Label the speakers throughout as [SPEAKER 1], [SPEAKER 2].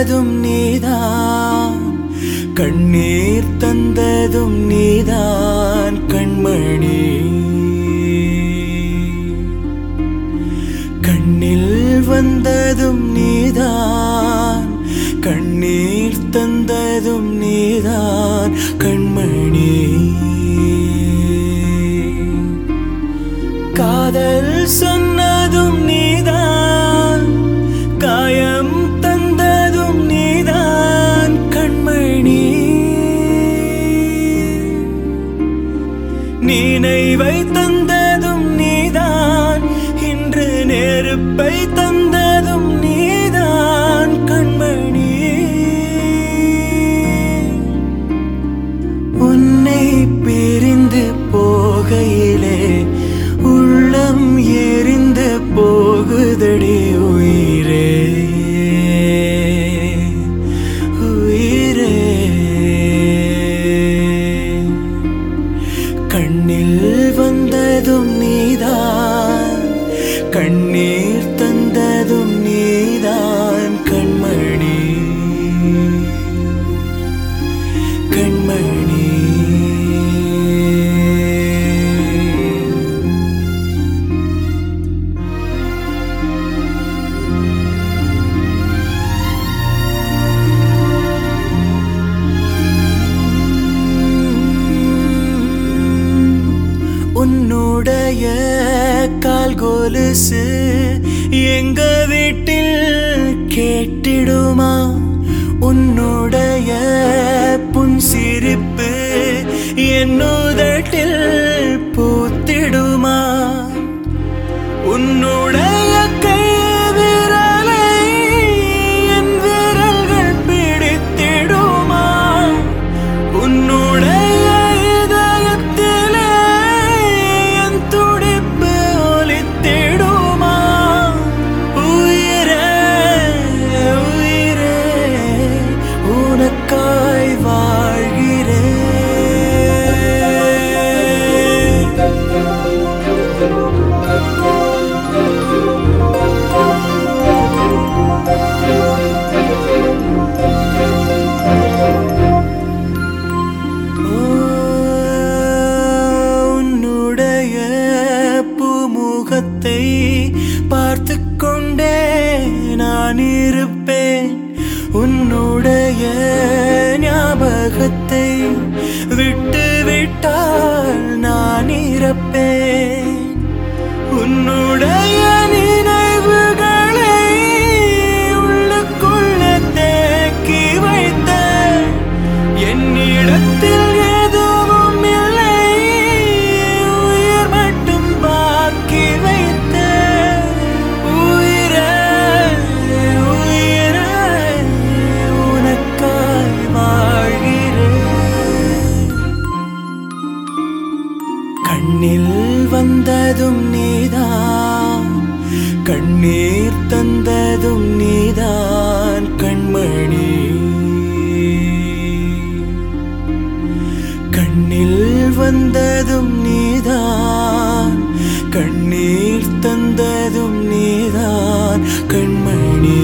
[SPEAKER 1] வந்ததும் நீதான் கண்ணீர் தந்ததும் நீதான் கண்மணி கண்ணில் வந்ததும் நீதான் கண்ணீர் தந்ததும் நீதான் கண்மணி காதல் சொன்னதும் நீதான் காயம் தந்ததும் நீதான் கண்மணி நினைவை தந்ததும் நீதான் இன்று நெருப்பை தந்ததும் நீதான் கண்மணி உன்னை பிரிந்து போகையிலே உள்ளம் எரிந்து போகுதடி உயிரே உயிரே கண்ணில் வந்ததும் நீதான் கண்ணீர் தந்ததும் நீதான் கண்மணி கண்மணி உன்னுடைய கால் கொலுசு எங்க வீட்டில் கேட்டிடுமா உன்னுடைய புன் சிரிப்பு என்னுதட்டில் பூத்திடுமா உன்னுடைய கை விரலை என் விரல்கள் பிடித்திடுமா உன்னுடைய இதயத்திலே என் துடிப்பு ஒலித்திடுமா உயிரே உயிரே உனக்காய் வாழ்கிறேன் உன்னுடைய பூமுகத்தை பார்த்து கொண்டே நான் இருப்பேன் உன்னுடைய ஞாபகத்தை விட்டு விட்டால் நான் இறப்பேன் உன்னுடைய நினைவுகளை உள்ளுக்குள்ள தேக்கி வைத்த என்னிடத்தில் எதுவும் இல்லை உயிர் மட்டும் பாக்கி வைத்த உயிரே உயிரே உனக்காய் வாழ்கிறேன் கண்ணில் வந்ததும் நீதான் கண்ணீர் தந்ததும் நீதான் கண்மணி கண்ணில் வந்ததும் நீதான் கண்ணீர் தந்ததும் நீதான் கண்மணி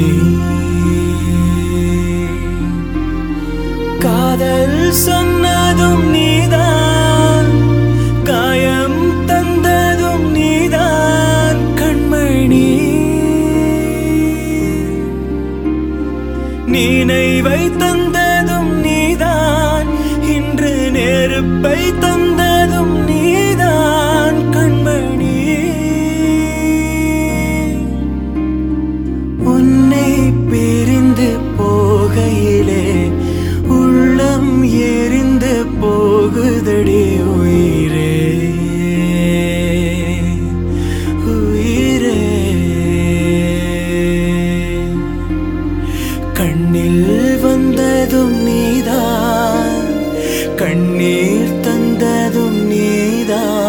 [SPEAKER 1] காதல் சொன்னதும் நீதான் காயம் தந்ததும் நீதான் கண்மணி நினைவை தந்ததும் நீதான் இன்று நெருப்பை தந்ததும் நீதான் கண்மணி உன்னை பிரிந்து போகையிலே உள்ளம் எரிந்து போகுதடி உயிரே உயிரே கண்ணில் வந்ததும் நீதான் கண்ணீர் தந்ததும் நீதான்